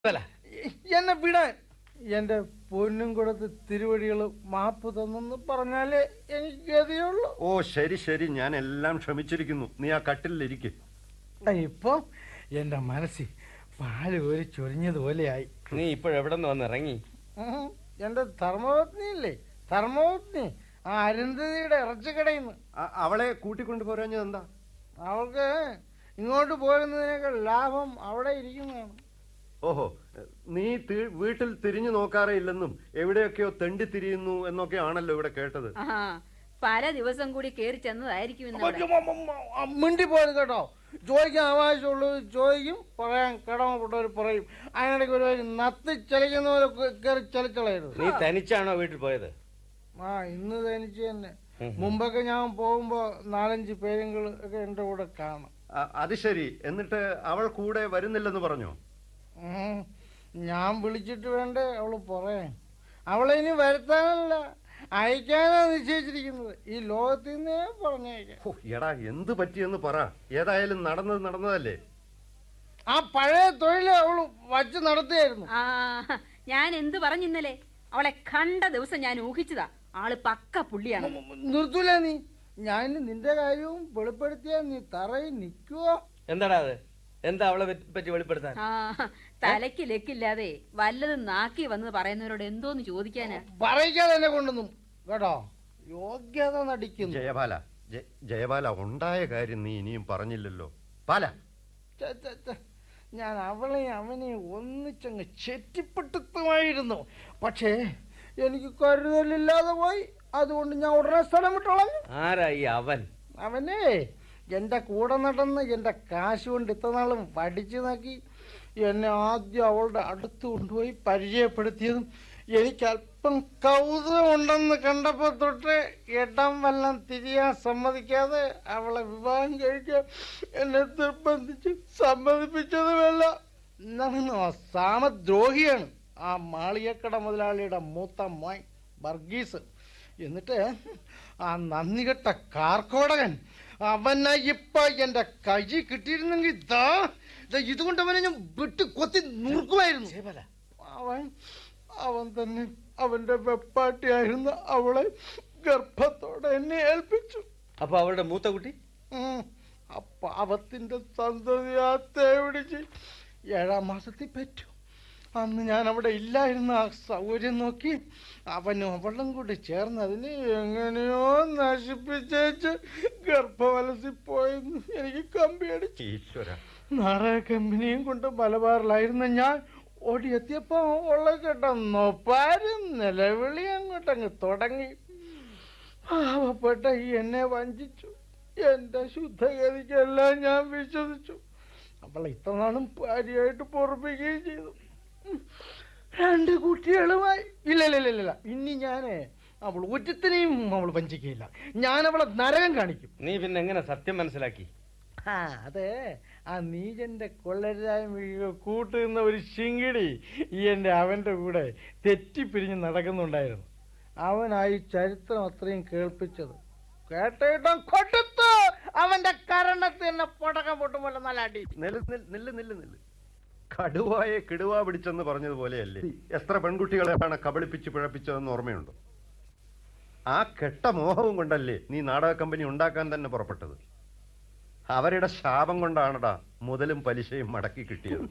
അല്ല എന്നെ വിടാൻ എന്റെ പൊന്നും കൊടുത്ത് തിരുവടികൾ മാപ്പ് തന്നെന്ന് പറഞ്ഞാലേ എനിക്ക് ഗതിയുള്ളൂ ഓ ശരി ശരി ഞാൻ എല്ലാം ക്ഷമിച്ചിരിക്കുന്നു നീ ആ കട്ടിലിരിക്കെ ഇപ്പൊ എന്റെ മനസ്സിൽ പാല് ഒരു ചൊരിഞ്ഞതുപോലെയായി നീ ഇപ്പോഴെവിടെ നിന്ന് വന്ന് ഇറങ്ങി ഉം. എന്റെ ധർമ്മപത്നി ഇല്ലേ ധർമ്മപത്നി ആ അരുന്ധതിയുടെ ഇറച്ചിക്കടയിൽ നിന്ന് അവളെ കൂട്ടിക്കൊണ്ടു പോരാഞ്ഞത് എന്താ അവൾക്ക് ഇങ്ങോട്ട് പോരുന്നതിനേക്കാൾ ലാഭം അവിടെ ഇരിക്കുന്നതാണ് ഓഹോ നീ തി- വീട്ടിൽ തിരിഞ്ഞു നോക്കാറേ ഇല്ലെന്നും എവിടെയൊക്കെയോ തെണ്ടി തിരിയുന്നു എന്നൊക്കെ ആണല്ലോ ഇവിടെ കേട്ടത് ആ പല ദിവസം കൂടി കേറി ചെന്നതായിരിക്കും ഇന്നവിടെ മിണ്ടി പോയത് കേട്ടോ ചോദിക്കാൻ ആവശ്യമുള്ളത് ചോദിക്കും പറയാൻ കടമപ്പെട്ടവർ പറയും അതിനിടയ്ക്ക് ഒരു വരി നത്തി ചലിക്കുന്ന പോലെ കേ- കയറി ചലിച്ചളയരുത് നീ തനിച്ചാണോ വീട്ടിൽ പോയത് ആ ഇന്ന് തനിച്ച് തന്നെ മുമ്പൊക്കെ ഞാൻ പോകുമ്പോ നാലഞ്ച് പേരുകൾ ഒക്കെ എന്റെ കൂടെ കാണും അ- അത് ശരി എന്നിട്ട് അവൾ കൂടെ വരുന്നില്ലെന്ന് പറഞ്ഞോ ഉം. ഞാൻ വിളിച്ചിട്ട് വേണ്ടേ അവള് പറയാൻ അവളെ ഇനി വരുത്താനല്ല അയക്കാനാ നിശ്ചയിച്ചിരിക്കുന്നത് ഈ ലോകത്തിൽ നിന്നേ പറഞ്ഞയക്കാൻ ഹോ, എടാ എന്ത് പറ്റിയെന്ന് പറ ഏതായാലും നടന്നത് നടന്നതല്ലേ ആ പഴയ തൊഴില് അവള് വച്ച് നടത്തിയായിരുന്നു ആ ഞാൻ എന്ത് പറഞ്ഞിന്നലെ അവളെ കണ്ട ദിവസം ഞാൻ ഊഹിച്ചതാ ആള് പക്ക പുള്ളിയാണ് നിർത്തൂല നീ ഞാൻ നിന്റെ കാര്യവും വെളിപ്പെടുത്തിയാ നീ തറയിൽ നിൽക്കുവോ എന്താടാ അത് എന്താ അവളെ പറ്റി- പറ്റി വെളിപ്പെടുത്താൻ ആ തലയ്ക്ക് ലെക്കില്ലാതെ വല്ലതും നാക്കി വന്ന് പറയുന്നവരോട് എന്തോന്ന് ചോദിക്കാനാ പറയിക്കാതെ എന്നെ കൊണ്ടൊന്നും കേട്ടോ യോഗ്യത നടിക്കുന്നു ജയബാല ജയ- ജയബാല ഉണ്ടായ കാര്യം നീ ഇനിയും പറഞ്ഞില്ലല്ലോ പാല ഛെ, ഛെ, ഛെ. ഞാൻ അവളെയും അവനെയും ഒന്നിച്ചങ്ങ് ചെറ്റിപ്പെട്ടുത്തുമായിരുന്നു പക്ഷേ എനിക്ക് കരുതലില്ലാതെ പോയി അതുകൊണ്ട് ഞാൻ ഉടനെ സ്ഥലം വിട്ടോളഞ്ഞു ആരാ ഈ അവൻ അവനെ എന്റെ കൂടെ നടന്ന് എന്റെ കാശ് കൊണ്ട് ഇത്രനാളും പഠിച്ചു നോക്കി എന്നെ ആദ്യം അവളുടെ അടുത്ത് കൊണ്ടുപോയി പരിചയപ്പെടുത്തിയതും എനിക്ക് അല്പം കൗതുകമുണ്ടെന്ന് കണ്ടപ്പോ തൊട്ട് ഇടം വല്ലം തിരിയാൻ സമ്മതിക്കാതെ അവളെ വിവാഹം കഴിക്കാൻ എന്നെ നിർബന്ധിച്ച് സമ്മതിപ്പിച്ചതുമല്ല എന്നാണ് ആ സാമദ്രോഹിയാണ് ആ മാളികക്കട മുതലാളിയുടെ മൂത്ത മോൻ വർഗീസ് എന്നിട്ട് ആ നന്ദികെട്ട കാർക്കോടകൻ അവനെ ഇപ്പൊ എന്റെ കൈ കിട്ടിയിരുന്നെങ്കിൽ ഇതാ ദാ ഇതുകൊണ്ട് അവനെ ഞാൻ വിട്ട് കൊത്തി നുറുക്കുമായിരുന്നു അവൻ അവൻ തന്നെ അവന്റെ വെപ്പാട്ടിയായിരുന്ന അവളെ ഗർഭത്തോടെ എന്നെ ഏൽപ്പിച്ചു അപ്പൊ അവളുടെ മൂത്ത കുട്ടി ഉം. ആ പാവത്തിന്റെ സന്തതിയാ തേവിടിച്ച് ഏഴാം മാസത്തിൽ പറ്റു അന്ന് ഞാൻ അവിടെ ഇല്ലായിരുന്ന ആ സൗകര്യം നോക്കി അവനും അവളും കൂടി ചേർന്ന് അതിനെ എങ്ങനെയോ നശിപ്പിച്ചേച്ച് ഗർഭവലസി പോയെന്ന് എനിക്ക് കമ്പിയടിച്ചു ഈശ്വര നാടക കമ്പനിയും കൊണ്ട് മലബാറിലായിരുന്ന ഞാൻ ഓടിയെത്തിയപ്പോ ഉള്ള കേട്ട നൊപ്പാരും നിലവിളി അങ്ങോട്ടങ്ങ് തുടങ്ങി പാവപ്പെട്ട ഈ എന്നെ വഞ്ചിച്ചു എന്റെ ശുദ്ധഗതിക്കെല്ലാം ഞാൻ വിശ്വസിച്ചു അവളെ ഇത്ര നാളും ഭാര്യയായിട്ട് പൊറപ്പിക്കുകയും ചെയ്തു ഉം. രണ്ട് കുട്ടികളുമായി ഇല്ല ഇല്ല ഇല്ല ഇല്ല ഇനി ഞാനേ അവൾ ഒറ്റത്തിനെയും അവൾ വഞ്ചിക്കുകയില്ല ഞാൻ അവളെ നരകം കാണിക്കും നീ പിന്നെ എങ്ങനെ സത്യം മനസ്സിലാക്കി ആ അതെ ആ നീജന്റെ കൊള്ളരായ്മ കൂട്ടുന്ന ഒരു ശിങ്കിടി ഈ എന്റെ അവന്റെ കൂടെ തെറ്റിപ്പിരിഞ്ഞ് നടക്കുന്നുണ്ടായിരുന്നു അവനായി ചരിത്രം അത്രയും കേൾപ്പിച്ചത് കേട്ടിട്ടും കൊടുത്തു അവന്റെ കരണത്ത് എന്നെ പൊടക്കം പൊട്ടുമ്പോൾ നല്ല അടി നില്ല് നില്ല് നില്ല് നില്ല് നില്ല് കടുവായെ കിടുവ പിടിച്ചെന്ന് പറഞ്ഞതുപോലെയല്ലേ എത്ര പെൺകുട്ടികളെയാണ് കബളിപ്പിച്ച് പിഴപ്പിച്ചതെന്ന് ഓർമ്മയുണ്ടോ ആ കെട്ട മോഹവും കൊണ്ടല്ലേ നീ നാടക കമ്പനി ഉണ്ടാക്കാൻ തന്നെ പുറപ്പെട്ടത് അവരുടെ ശാപം കൊണ്ടാണടാ മുതലും പലിശയും മടക്കി കിട്ടിയത്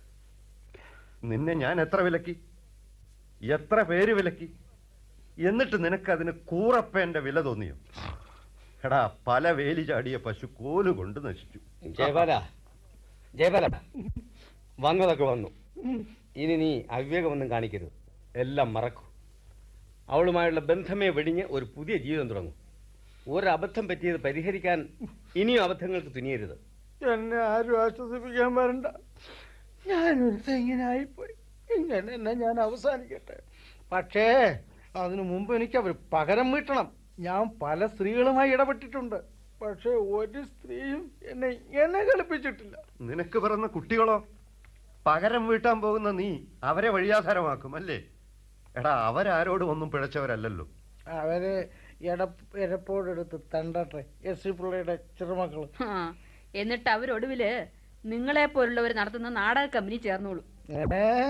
നിന്നെ ഞാൻ എത്ര വിലക്കി എത്ര പേര് വിലക്കി എന്നിട്ട് നിനക്കതിന് കൂറപ്പേന്റെ വില തോന്നിയോ എടാ പല വേലി ചാടിയ പശു കോല് കൊണ്ട് നശിച്ചു ജയബാല ജയബാല വന്നതൊക്കെ വന്നു ഇനി നീ അവിവേകമൊന്നും കാണിക്കരുത് എല്ലാം മറക്കൂ അവളുമായുള്ള ബന്ധമേ വെടിഞ്ഞ് ഒരു പുതിയ ജീവിതം തുടങ്ങും ഒരു അബദ്ധം പറ്റിയത് പരിഹരിക്കാൻ ഇനിയും അബദ്ധങ്ങൾക്ക് തുനിയരുത് എന്നെ ആരും ആശ്വസിപ്പിക്കാൻ വരണ്ട ഞാനൊരു ഇങ്ങനെ ആയിപ്പോയി ഇങ്ങനെ എന്നെ ഞാൻ അവസാനിക്കട്ടെ പക്ഷേ അതിനു മുമ്പ് എനിക്ക് അവർ പകരം വീട്ടണം ഞാൻ പല സ്ത്രീകളുമായി ഇടപെട്ടിട്ടുണ്ട് പക്ഷെ ഒരു സ്ത്രീയും എന്നെ എന്നെ കളിപ്പിച്ചിട്ടില്ല നിനക്ക് പിറന്ന കുട്ടികളോ പകരം വീട്ടാൻ പോകുന്ന നീ അവരെ വഴിയാധാരമാക്കും അല്ലേ എടാ അവരാരോടും ഒന്നും പിഴച്ചവരല്ലല്ലോ അവര് എട എരപ്പോടെടുത്ത് തണ്ടട്ടെ എസ് സി പിള്ളയുടെ ചെറുമക്കള് ആ, എന്നിട്ട് അവരൊടുവില് നിങ്ങളെ പോലുള്ളവർ നടത്തുന്ന നാടക കമ്പനി ചേർന്നോളൂ ഏ